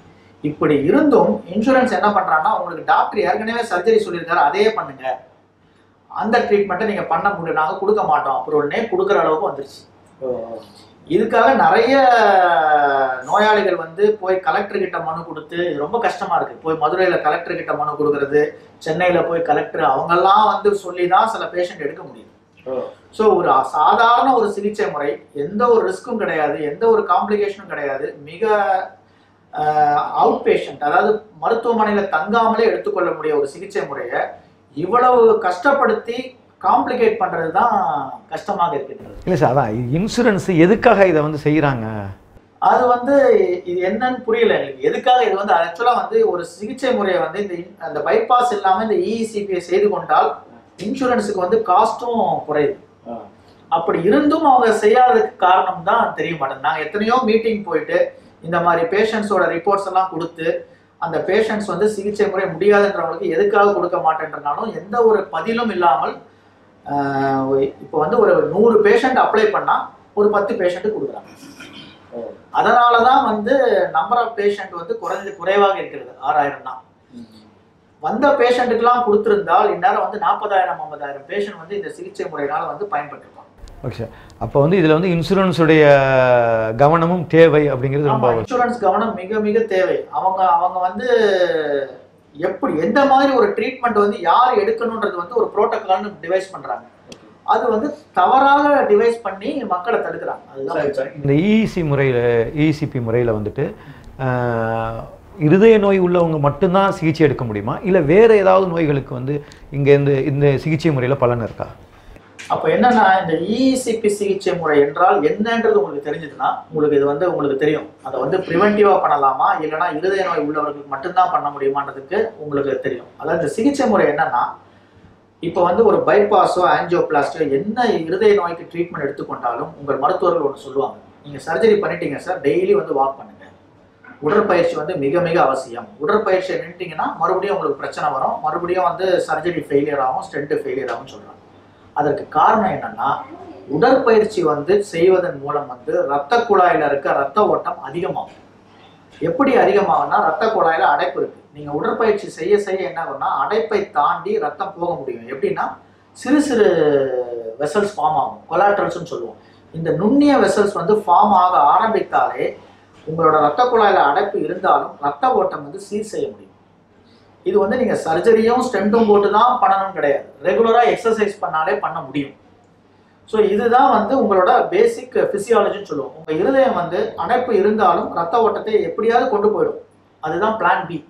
இப்படி இருந்தும் இன்சூரன்ஸ் என்ன பண்றாங்கன்னா உங்களுக்கு டாக்டர் ஏற்கனவே சர்ஜரி சொல்லியிருக்காரு அதே பண்ணுங்க அந்த ட்ரீட்மெண்ட்டை நீங்க பண்ண முடியும் நாங்க கொடுக்க மாட்டோம் அப்ரூவல்னே கொடுக்குற அளவுக்கு வந்துருச்சு இதுக்காக நிறைய நோயாளிகள் வந்து போய் கலெக்டர் கிட்ட மனு கொடுத்து இது ரொம்ப கஷ்டமா இருக்கு போய் மதுரையில கலெக்டர் கிட்ட மனு கொடுக்கறது சென்னையில போய் கலெக்டர் அவங்கெல்லாம் வந்து சொல்லி தான் சில பேஷண்ட் எடுக்க முடியுது ஸோ ஒரு சாதாரண ஒரு சிகிச்சை முறை எந்த ஒரு ரிஸ்க்கும் கிடையாது எந்த ஒரு காம்ப்ளிகேஷனும் கிடையாது மிக அவுட் பேஷண்ட் அதாவது மருத்துவமனையில் தங்காமலே எடுத்துக்கொள்ள முடிய ஒரு சிகிச்சை முறையை இவ்வளவு கஷ்டப்படுத்தி காம்ப்ளிகேட் பண்றது தான் கஷ்டமாக இருக்கின்றது இல்லை சார் அதான் இன்சூரன்ஸ் எதுக்காக இதை வந்து செய்கிறாங்க அது வந்து இது என்னன்னு புரியல எங்களுக்கு எதுக்காக இது வந்து ஆக்சுவலா வந்து ஒரு சிகிச்சை முறையை வந்து இந்த இன்- அந்த பைபாஸ் இல்லாம இந்த இஇசிபியை செய்து கொண்டால் இன்சூரன்ஸுக்கு வந்து காஸ்ட்டும் குறையுது அப்படி இருந்தும் அவங்க செய்யாததுக்கு காரணம் தான் தெரிய மாட்டேங்குது நாங்கள் எத்தனையோ மீட்டிங் போயிட்டு இந்த மாதிரி பேஷண்ட்ஸோட ரிப்போர்ட்ஸ் எல்லாம் கொடுத்து அந்த பேஷண்ட்ஸ் வந்து சிகிச்சை முறை முடியாதுன்றவங்களுக்கு எதுக்காக கொடுக்க மாட்டேன்றனாலும் எந்த ஒரு பதிலும் இல்லாமல் ஆஹ், இப்போ வந்து ஒரு நூறு பேஷண்ட் அப்ளை பண்ணா ஒரு பத்து பேஷண்ட் கொடுக்குறாங்க அதனால தான் வந்து நம்பர் ஆஃப் பேஷண்ட் வந்து குறைஞ்சு குறைவாக இருக்கிறது ஆறாயிரம் தான் வந்த பேஷண்ட்டுக்கெல்லாம் கொடுத்திருந்தால் இந்நேரம் வந்து நாற்பதாயிரம் ஐம்பதாயிரம் பேஷண்ட் வந்து இந்த சிகிச்சை முறையினால வந்து பயன்பட்டிருப்பாங்க ஓகே சார் அப்போ வந்து இதில் வந்து இன்சூரன்ஸுடைய கவனமும் தேவை அப்படிங்கிறது ரொம்ப ஆமா இன்சூரன்ஸ் கவனம் மிக மிக தேவை அவங்க அவங்க வந்து எப்படி எந்த மாதிரி ஒரு ட்ரீட்மெண்ட் வந்து யார் எடுக்கணுன்றது வந்து ஒரு ப்ரோட்டோகால்னு டிவைஸ் பண்றாங்க அது வந்து தவறாக டிவைஸ் பண்ணி மக்களை தடுக்கிறாங்க அதுதான் பிரச்சனை. இந்த இஇசி முறையில் இசிபி முறையில் வந்துட்டு ஆஹ், இருதய நோய் உள்ளவங்க மட்டும்தான் சிகிச்சை எடுக்க முடியுமா இல்லை வேறு ஏதாவது நோய்களுக்கு வந்து இங்கே இந்த இந்த சிகிச்சை முறையில் பலன் இருக்கா அப்ப என்னன்னா இந்த இசிபி சிகிச்சை முறை என்றால் என்னன்றது உங்களுக்கு தெரிஞ்சதுன்னா உங்களுக்கு இது வந்து உங்களுக்கு தெரியும் அதை வந்து ப்ரிவென்டிவா பண்ணலாமா இல்லைன்னா இருதய நோய் உள்ளவர்களுக்கு மட்டும்தான் பண்ண முடியுமான்றதுக்கு உங்களுக்கு தெரியும் அதாவது இந்த சிகிச்சை முறை என்னன்னா இப்போ வந்து ஒரு பைபாஸோ ஆஞ்சியோபிளாஸ்டோ என்ன இருதய நோய்க்கு ட்ரீட்மெண்ட் எடுத்துக்கொண்டாலும் உங்கள் மருத்துவர்கள் ஒன்று சொல்லுவாங்க நீங்க சர்ஜரி பண்ணிட்டீங்க சார் டெய்லி வந்து வாக் பண்ணுங்க உடற்பயிற்சி வந்து மிக மிக அவசியம் உடற்பயிற்சியை நின்றுட்டீங்கன்னா மறுபடியும் உங்களுக்கு பிரச்சனை வரும் மறுபடியும் வந்து சர்ஜரி ஃபெயிலியர் ஆகும் ஸ்டென்ட் ஃபெயிலியர் ஆகும்னு சொல்றாங்க அதற்கு காரணம் என்னன்னா உடற்பயிற்சி வந்து செய்வதன் மூலம் வந்து ரத்த குழாயில இருக்க ரத்த ஓட்டம் அதிகமாகும் எப்படி அதிகமாகும்னா ரத்த குழாயில அடைப்பு இருக்கு நீங்க உடற்பயிற்சி செய்ய செய்ய என்ன ஆகும்னா அடைப்பை தாண்டி ரத்தம் போக முடியும் எப்படின்னா சிறு சிறு வெசல்ஸ் ஃபார்ம் ஆகும் கொலாட்ரல்ஸ்னு சொல்லுவோம் இந்த நுண்ணிய வெசல்ஸ் வந்து ஃபார்ம் ஆக ஆரம்பித்தாலே உங்களோட ரத்த குழாயில அடைப்பு இருந்தாலும் ரத்த ஓட்டம் வந்து சீர் செய்ய முடியும் இது வந்து நீங்க சர்ஜரியும் ஸ்டென்ட்டும் போட்டு தான் பண்ணணும் கிடையாது ரெகுலரா எக்ஸசைஸ் பண்ணாலே பண்ண முடியும் ஸோ இதுதான் வந்து உங்களோட பேசிக் பிசியாலஜின்னு சொல்லுவோம் உங்க இருதயம் வந்து அடைப்பு இருந்தாலும் ரத்த ஓட்டத்தை எப்படியாவது கொண்டு போயிடும் அதுதான் பிளான் பி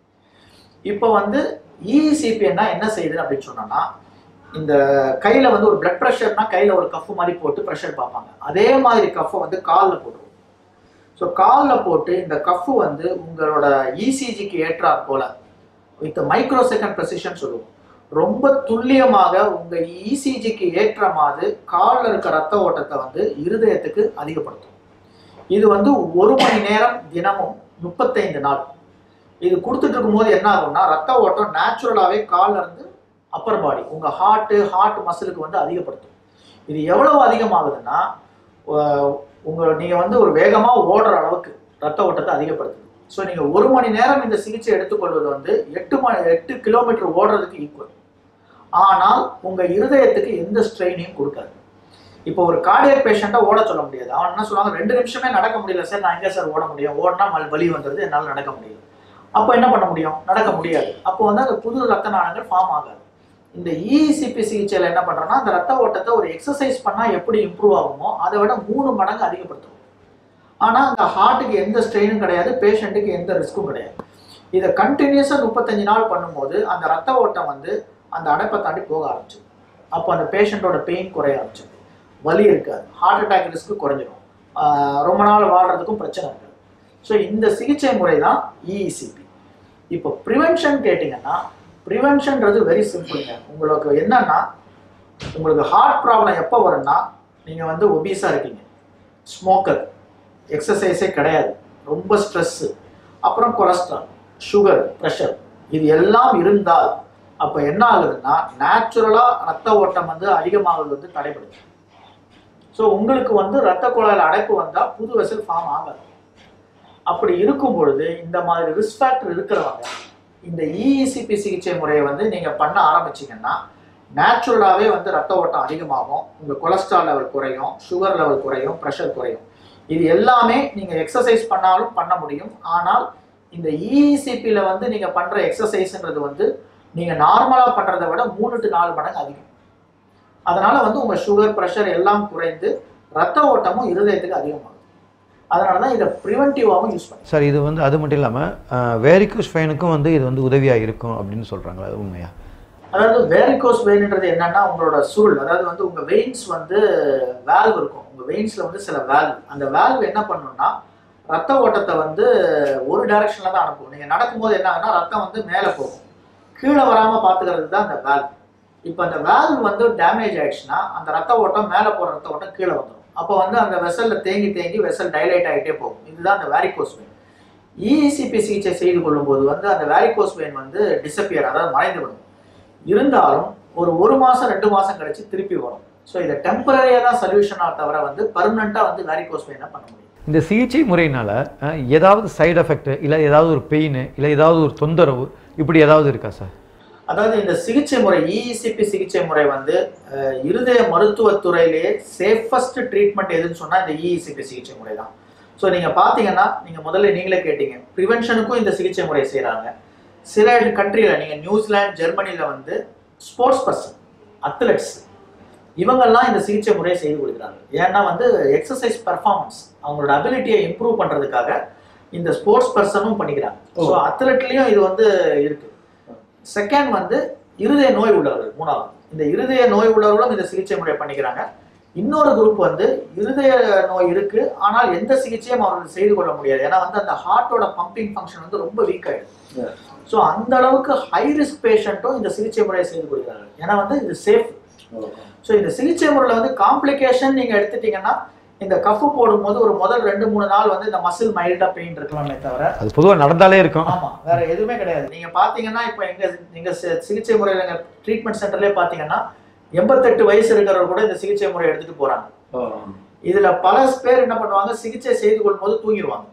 இப்போ வந்து இசிபின்னா என்ன செய்யுது அப்படின்னு சொன்னோம்னா இந்த கையில வந்து ஒரு பிளட் ப்ரெஷர்னா கையில ஒரு கஃப் மாதிரி போட்டு ப்ரெஷர் பார்ப்பாங்க அதே மாதிரி கஃப்பை வந்து காலில் போட்டுருவோம் ஸோ காலில் போட்டு இந்த கஃப் வந்து உங்களோட இசிஜிக்கு ஏற்றாற் போல வித் மைக்ரோ செகண்ட் ப்ரெசிஷன் சொல்லுவோம் ரொம்ப துல்லியமாக உங்க இசிஜிக்கு ஏற்ற மாதிரி காலில் இருக்க ரத்த ஓட்டத்தை வந்து இருதயத்துக்கு அதிகப்படுத்தும் இது வந்து ஒரு மணி நேரம் தினமும் முப்பத்தைந்து நாள் இது கொடுத்துட்டு இருக்கும்போது என்ன ஆகும்னா ரத்த ஓட்டம் நேச்சுரலாகவே கால்ல இருந்து அப்பர் பாடி உங்க ஹார்ட்டு ஹார்ட் மசிலுக்கு வந்து அதிகப்படுத்தும் இது எவ்வளவு அதிகமாகுதுன்னா அஹ் உங்க நீங்க வந்து ஒரு வேகமா ஓடுற அளவுக்கு ரத்த ஓட்டத்தை அதிகப்படுத்துது ஸோ நீங்க ஒரு மணி நேரம் இந்த சிகிச்சை எடுத்துக்கொள்வது வந்து எட்டு மணி எட்டு கிலோமீட்டர் ஓடுறதுக்கு ஈக்குவல் ஆனால் உங்க இருதயத்துக்கு எந்த ஸ்ட்ரெயினையும் கொடுக்காது இப்போ ஒரு கார்டியக் பேஷண்ட்டை ஓட சொல்ல முடியாது அவன் என்ன சொல்லுவாங்க ரெண்டு நிமிஷமே நடக்க முடியல சார் நான் எங்கே சார் ஓட முடியும் ஓடினா மல் வலி வந்துடுது என்னால் நடக்க முடியும் அப்போ என்ன பண்ண முடியும் நடக்க முடியாது அப்போ வந்து அந்த புது ரத்த நாளங்கள் ஃபார்ம் ஆகாது இந்த இசிபி சிகிச்சையில் என்ன பண்ணுறோன்னா அந்த ரத்த ஓட்டத்தை ஒரு எக்ஸசைஸ் பண்ணால் எப்படி இம்ப்ரூவ் ஆகுமோ அதை விட மூணு மடங்கு அதிகப்படுத்தும் ஆனால் அந்த ஹார்ட்டுக்கு எந்த ஸ்ட்ரெயினும் கிடையாது பேஷண்ட்டுக்கு எந்த ரிஸ்க்கும் கிடையாது இதை கண்டினியூஸாக முப்பத்தஞ்சு நாள் பண்ணும்போது அந்த ரத்த ஓட்டம் வந்து அந்த அடைப்பை தாண்டி போக ஆரம்பிச்சு அப்போ அந்த பேஷண்ட்டோட பெயின் குறைய ஆரம்பிச்சது வலி இருக்காது ஹார்ட் அட்டாக் ரிஸ்க் குறைஞ்சிரும் ஆஹ் ரொம்ப நாள் வாழ்றதுக்கும் பிரச்சனை இருக்காது ஸோ இந்த சிகிச்சை முறை தான் இஇசிபி இப்போ ப்ரிவென்ஷன் கேட்டிங்கன்னா ப்ரிவென்ஷன்றது வெரி சிம்பிளுங்க உங்களுக்கு என்னன்னா உங்களுக்கு ஹார்ட் ப்ராப்ளம் எப்போ வரும்னா நீங்கள் வந்து ஒபீஸாக இருக்கீங்க ஸ்மோக்கர் எக்ஸசைஸே கிடையாது ரொம்ப ஸ்ட்ரெஸ்ஸு அப்புறம் கொலஸ்ட்ரால் சுகர் ப்ரெஷர் இது எல்லாம் இருந்தால் அப்போ என்ன ஆகுதுன்னா நேச்சுரலாக ரத்த ஓட்டம் வந்து அதிகமாகுது வந்து தடைபடுது ஸோ உங்களுக்கு வந்து ரத்த குழாயில் அடைப்பு வந்தால் புது வெசல் ஃபார்ம் ஆகாது அப்படி இருக்கும் பொழுது இந்த மாதிரி ரிஸ்க் ஃபேக்டர் இருக்கிறவங்க இந்த இஇசிபி சிகிச்சை முறையை வந்து நீங்க பண்ண ஆரம்பிச்சீங்கன்னா நேச்சுரலாகவே வந்து ரத்த ஓட்டம் அதிகமாகும் உங்க கொலஸ்ட்ரால் லெவல் குறையும் சுகர் லெவல் குறையும் ப்ரெஷர் குறையும் இது எல்லாமே நீங்க எக்ஸசைஸ் பண்ணாலும் பண்ண முடியும் ஆனால் இந்த இஇசிபியில் வந்து நீங்க பண்ற எக்ஸசைஸ்ன்றது வந்து நீங்க நார்மலா பண்றதை விட மூணு டு நாலு மடங்கு அதிகம் அதனால வந்து உங்க சுகர் ப்ரெஷர் எல்லாம் குறைந்து ரத்த ஓட்டமும் இருதயத்துக்கு அதிகமாகும் அதனால தான் இதை ப்ரிவென்டிவாகவும் யூஸ் பண்ணி சார் இது வந்து அது மட்டும் இல்லாமல் வேரிகோஸ் ஃபைனுக்கும் வந்து இது வந்து உதவியாக இருக்கும் அப்படின்னு சொல்கிறாங்களா அது உண்மையா அதாவது வேரிகோஸ் வெயின்ன்றது என்னன்னா உங்களோட சுருள் அதாவது வந்து உங்க வெயின்ஸ் வந்து வேல்வ் இருக்கும் உங்க வெயின்ஸ்ல வந்து சில வேல்வ் அந்த வேல்வ் என்ன பண்ணும்னா ரத்த ஓட்டத்தை வந்து ஒரு டைரக்ஷன்ல தான் அனுப்பும் நீங்க நடக்கும்போது என்ன ஆகுனா ரத்தம் வந்து மேலே போகும் கீழே வராம பாத்துக்கிறது தான் அந்த வேல்வ் இப்போ அந்த வேல்வ் வந்து டேமேஜ் ஆயிடுச்சுன்னா அந்த ரத்த ஓட்டம் மேலே போற ரத்த ஓட்டம் கீழே வந்துடும் அப்போ வந்து அந்த வெசல்ல தேங்கி தேங்கி வெசல் டைலைட் ஆகிட்டே போகும் இதுதான் அந்த வேரிகோஸ் வெயின் இஇசிபி சிகிச்சை செய்து கொள்ளும்போது வந்து அந்த வேரிகோஸ் வெயின் வந்து டிசப்பியர் அதாவது மறைந்து விடும் இருந்தாலும் ஒரு ஒரு மாசம் ரெண்டு மாசம் கழிச்சு திருப்பி வரும் ஸோ இதை டெம்பரரியாக தான் சொல்யூஷனாக தவிர வந்து பர்மனெண்ட்டாக வந்து வேரிகோஸ் வெயினை பண்ண முடியும் இந்த சிகிச்சை முறையினால அஹ், ஏதாவது சைடு எஃபெக்ட் இல்லை ஏதாவது ஒரு பெயின் இல்லை ஏதாவது ஒரு தொந்தரவு இப்படி ஏதாவது இருக்கா சார் அதாவது இந்த சிகிச்சை முறை இஇசிபி சிகிச்சை முறை வந்து அஹ், இருதய மருத்துவத்துறையிலேயே சேஃபஸ்ட் ட்ரீட்மெண்ட் எதுன்னு சொன்னா இந்த இஇசிபி சிகிச்சை முறை தான் ஸோ நீங்க பாத்தீங்கன்னா நீங்க முதல்ல நீங்களே கேட்டீங்க ப்ரிவென்ஷனுக்கும் இந்த சிகிச்சை முறை செய்றாங்க சில கண்ட்ரியில நீங்க நியூசிலாந்து ஜெர்மனில வந்து ஸ்போர்ட்ஸ் பர்சன் அத்லெட்ஸ் இவங்கெல்லாம் இந்த சிகிச்சை முறையை செய்து கொடுக்குறாங்க ஏன்னா வந்து எக்ஸசைஸ் பெர்ஃபார்மன்ஸ் அவங்களோட அபிலிட்டியை இம்ப்ரூவ் பண்றதுக்காக இந்த ஸ்போர்ட்ஸ் பர்சனும் பண்ணிக்கிறாங்க ஸோ அத்லெட்லயும் இது வந்து இருக்கு செகண்ட் வந்து இருதய நோய் உள்ளவர்கள் மூணாவது இந்த இருதய நோய் உள்ளவர்களும் இந்த சிகிச்சை முறையை பண்ணிக்கிறாங்க இன்னொரு குரூப் வந்து இருதய நோய் இருக்கு ஆனால் எந்த சிகிச்சையும் அவர்கள் செய்து கொள்ள முடியாது ஏன்னா வந்து அந்த ஹார்ட்டோட பம்பிங் ஃபங்க்ஷன் வந்து ரொம்ப வீக் ஆயிடுது ஸோ அந்த அளவுக்கு ஹை ரிஸ்க் பேஷண்ட்டும் இந்த சிகிச்சை முறையை செய்து கொள்கிறார்கள் ஏன்னா வந்து இது சேஃப் ஸோ இந்த சிகிச்சை முறையில் வந்து காம்ப்ளிகேஷன் நீங்க எடுத்துட்டீங்கன்னா இந்த கஃப் போடும்போது ஒரு முதல் ரெண்டு மூணு நாள் வந்து இந்த மசில் மைல்டா பெயின் இருக்கலாமே தவிர அது பொதுவாக நடந்தாலே இருக்கும் ஆமா வேற எதுவுமே கிடையாது நீங்க பாத்தீங்கன்னா இப்போ எங்க எங்க சி- சிகிச்சை முறையில எங்க ட்ரீட்மெண்ட் சென்டர்லயே பாத்தீங்கன்னா எண்பத்தெட்டு வயசு இருக்கிறவர் கூட இந்த சிகிச்சை முறை எடுத்துட்டு போறாங்க இதுல பல பேர் என்ன பண்ணுவாங்க சிகிச்சை செய்து கொள்ளும்போது தூங்கிடுவாங்க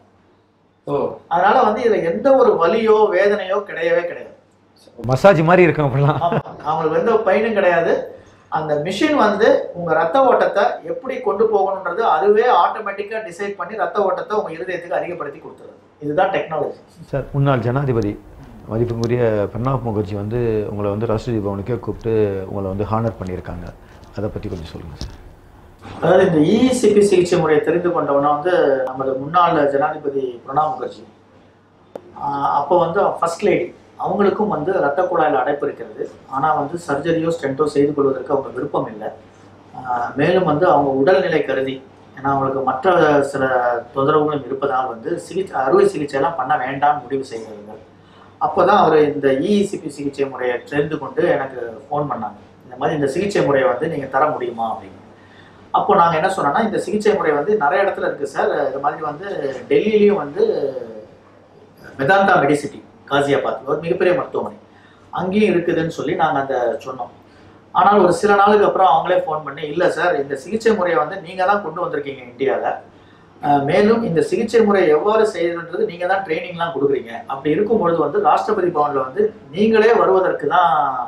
அதனால வந்து இதுல எந்த ஒரு வலியோ வேதனையோ கிடையவே கிடையாது மசாஜ் மாதிரி இருக்கும் அப்படிலாம் ஆமா. அவங்களுக்கு எந்த பயனும் கிடையாது அந்த மிஷின் வந்து உங்க ரத்த ஓட்டத்தை எப்படி கொண்டு போகணுன்றது அதுவே ஆட்டோமேட்டிக்கா டிசைட் பண்ணி ரத்த ஓட்டத்தை உங்க இருதயத்துக்கு அதிகப்படுத்தி கொடுத்துருது இதுதான் டெக்னாலஜி சார் முன்னாள் ஜனாதிபதி மதிப்புக்குரிய பிரணாப் முகர்ஜி வந்து உங்களை வந்து ராஷ்டிரபதி பவனுக்கே கூப்பிட்டு உங்களை வந்து ஹானர் பண்ணியிருக்காங்க அதை பற்றி கொஞ்சம் சொல்லுங்கள் சார் அதாவது இந்த இஇசிபி சிகிச்சை முறையை தெரிந்து கொண்டவனா வந்து நமது முன்னாள் ஜனாதிபதி பிரணாப் முகர்ஜி ஆஹ் அப்போ வந்து ஃபர்ஸ்ட் லேடி அவங்களுக்கும் வந்து ரத்த குழாயில் அடைப்பு இருக்கிறது ஆனால் வந்து சர்ஜரியோ ஸ்டென்ட்டோ செய்து கொள்வதற்கு அவங்க விருப்பம் இல்லை ஆஹ் மேலும் வந்து அவங்க உடல்நிலை கருதி ஏன்னா அவங்களுக்கு மற்ற சில தொந்தரவுகளும் இருப்பதால் வந்து சிகிச்சை அறுவை சிகிச்சையெல்லாம் பண்ண வேண்டாம்னு முடிவு செய்கிறார்கள் அப்போ தான் அவர் இந்த இஇசிபி சிகிச்சை முறையை தெரிந்து கொண்டு எனக்கு ஃபோன் பண்ணாங்க இந்த மாதிரி இந்த சிகிச்சை முறையை வந்து நீங்கள் தர முடியுமா அப்படின்னு அப்போ நாங்கள் என்ன சொன்னோம்னா இந்த சிகிச்சை முறை வந்து நிறைய இடத்துல இருக்குது சார் இது மாதிரி வந்து டெல்லியிலையும் வந்து மெதாந்தா மெடிசிட்டி காசியாபாத் ஒரு மிகப்பெரிய மருத்துவமனை அங்கேயும் இருக்குதுன்னு சொல்லி நாங்கள் அந்த சொன்னோம் ஆனால் ஒரு சில நாளுக்கு அப்புறம் அவங்களே ஃபோன் பண்ணி இல்லை சார் இந்த சிகிச்சை முறையை வந்து நீங்கள் தான் கொண்டு வந்திருக்கீங்க இந்தியாவில் மேலும் இந்த சிகிச்சை முறை எவ்வாறு செய்யணுன்றது நீங்கள் தான் ட்ரைனிங்லாம் கொடுக்குறீங்க அப்படி இருக்கும் பொழுது வந்து ராஷ்டிரபதி பவனில் வந்து நீங்களே வருவதற்கு தான்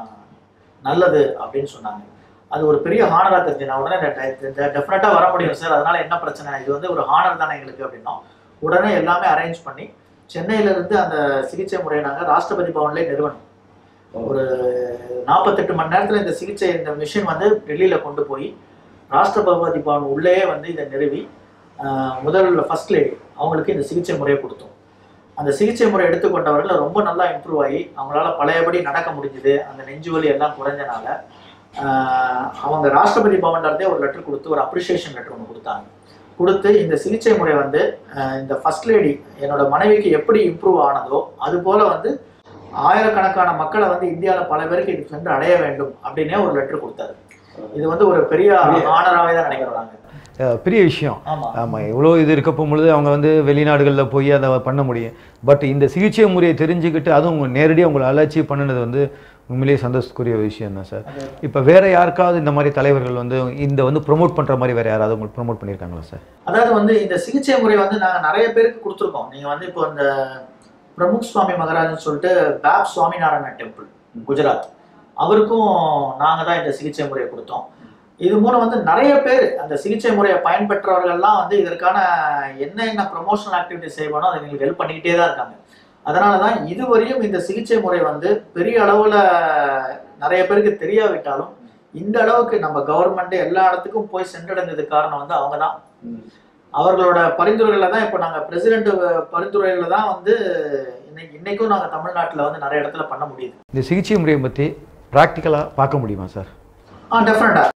நல்லது அப்படின்னு சொன்னாங்க அது ஒரு பெரிய ஹானராக தெரிஞ்சு நான் உடனே டெஃபினட்டாக வர முடியும் சார் அதனால என்ன பிரச்சனை இது வந்து ஒரு ஹானர் தானே எங்களுக்கு அப்படின்னோம் உடனே எல்லாமே அரேஞ்ச் பண்ணி சென்னையில இருந்து அந்த சிகிச்சை முறையை நாங்கள் ராஷ்டிரபதி பவன்லேயே நிறுவனம் ஒரு நாற்பத்தெட்டு மணி நேரத்தில் இந்த சிகிச்சை இந்த மிஷின் வந்து டெல்லியில் கொண்டு போய் ராஷ்டிரபதி பவன் உள்ளேயே வந்து இதை நிறுவி ஆஹ், முதல் ஃபர்ஸ்ட் லேடி அவங்களுக்கு இந்த சிகிச்சை முறையை கொடுத்தோம் அந்த சிகிச்சை முறை எடுத்துக்கொண்டவர்கள் ரொம்ப நல்லா இம்ப்ரூவ் ஆகி அவங்களால பழையபடி நடக்க முடிஞ்சுது அந்த நெஞ்சு வலி எல்லாம் குறைஞ்சனால ஆஹ், அவங்க ராஷ்டிரபதி பவன்ல இருந்தே ஒரு லெட்டர் கொடுத்து ஒரு அப்ரிசியேஷன் லெட்டர் ஒன்று கொடுத்தாங்க கொடுத்து இந்த சிகிச்சை முறை வந்து ஆஹ், இந்த ஃபர்ஸ்ட் லேடி என்னோட மனைவிக்கு எப்படி இம்ப்ரூவ் ஆனதோ அது போல வந்து ஆயிரக்கணக்கான மக்களை வந்து இந்தியாவில் பல பேருக்கு இது சென்று அடைய வேண்டும் அப்படின்னே ஒரு லெட்டர் கொடுத்தாரு இது வந்து ஒரு பெரிய ஆனராகவே தான் நினைக்கிறோம் நாங்க அஹ் பெரிய விஷயம் ஆமா ஆமாம் இவ்வளோ இது இருக்க பொழுது அவங்க வந்து வெளிநாடுகளில் போய் அதை பண்ண முடியும் பட் இந்த சிகிச்சை முறையை தெரிஞ்சுக்கிட்டு அதுவும் உங்க நேரடியாக உங்களை அலர்ச்சி பண்ணினது வந்து உண்மையிலேயே சந்தோஷத்துக்குரிய விஷயம் தான் சார் இப்போ வேற யாருக்காவது இந்த மாதிரி தலைவர்கள் வந்து இந்த வந்து ப்ரோமோட் பண்ணுற மாதிரி வேற யாராவது உங்களுக்கு ப்ரோமோட் பண்ணியிருக்காங்களா சார் அதாவது வந்து இந்த சிகிச்சை முறை வந்து நாங்கள் நிறைய பேருக்கு கொடுத்துருக்கோம் நீங்கள் வந்து இப்போ இந்த பிரமுக் சுவாமி மகராஜன் சொல்லிட்டு பேப் சுவாமிநாராயண டெம்பிள் குஜராத் அவருக்கும் நாங்கள் தான் இந்த சிகிச்சை முறையை கொடுத்தோம் இது மூலம் வந்து நிறைய பேர் அந்த சிகிச்சை முறையை பயன்பெற்றவர்கள்லாம் வந்து இதற்கான என்ன என்ன ப்ரொமோஷனல் ஆக்டிவிட்டி செய்யணும் அதை எங்களுக்கு ஹெல்ப் பண்ணிக்கிட்டே தான் இருக்காங்க அதனால தான் இதுவரையும் இந்த சிகிச்சை முறை வந்து பெரிய அளவில் நிறைய பேருக்கு தெரியாவிட்டாலும் இந்த அளவுக்கு நம்ம கவர்மெண்ட் எல்லா இடத்துக்கும் போய் சென்றடைந்ததுக்கு காரணம் வந்து அவங்க தான் அவர்களோட பரிந்துரைகளை தான் இப்போ நாங்கள் பிரசிடென்ட் பரிந்துரைகளை தான் வந்து இன்னைக்கு இன்னைக்கும் நாங்கள் தமிழ்நாட்டில் வந்து நிறைய இடத்துல பண்ண முடியுது இந்த சிகிச்சை முறையை பற்றி ப்ராக்டிக்கலாக பார்க்க முடியுமா சார் ஆ டெஃபினட்டாக